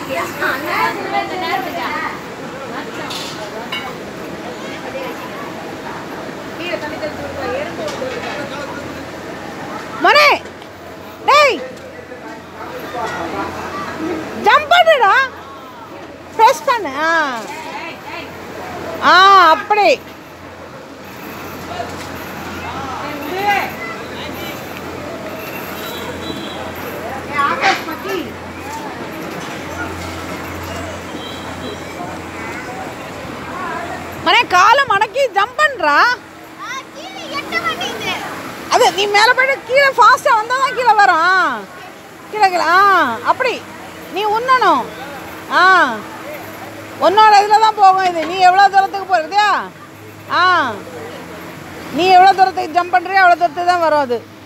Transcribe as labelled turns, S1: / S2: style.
S1: மனே டேய் ஜம்ப் பண்ணுடா ப்ரெஸ் பண்ணு ஆ ஆ அப்படி மனே காலை மடக்கி ஜம்ப் பண்ணுறா அது நீ மேலே போயிட்டு கீழே ஃபாஸ்ட்டாக வந்தால் தான் கீழே வரும் ஆ. கீழே கீழே ஆ அப்படி நீ உண்ணணும் ஆ உன்னோட இதில் தான் போகும் இது நீ எவ்வளோ தூரத்துக்கு போகிறதியா ஆ நீ எவ்வளோ தூரத்துக்கு ஜம்ப் பண்ணுறியோ அவ்வளோ தூரத்துக்கு தான் வரும் அது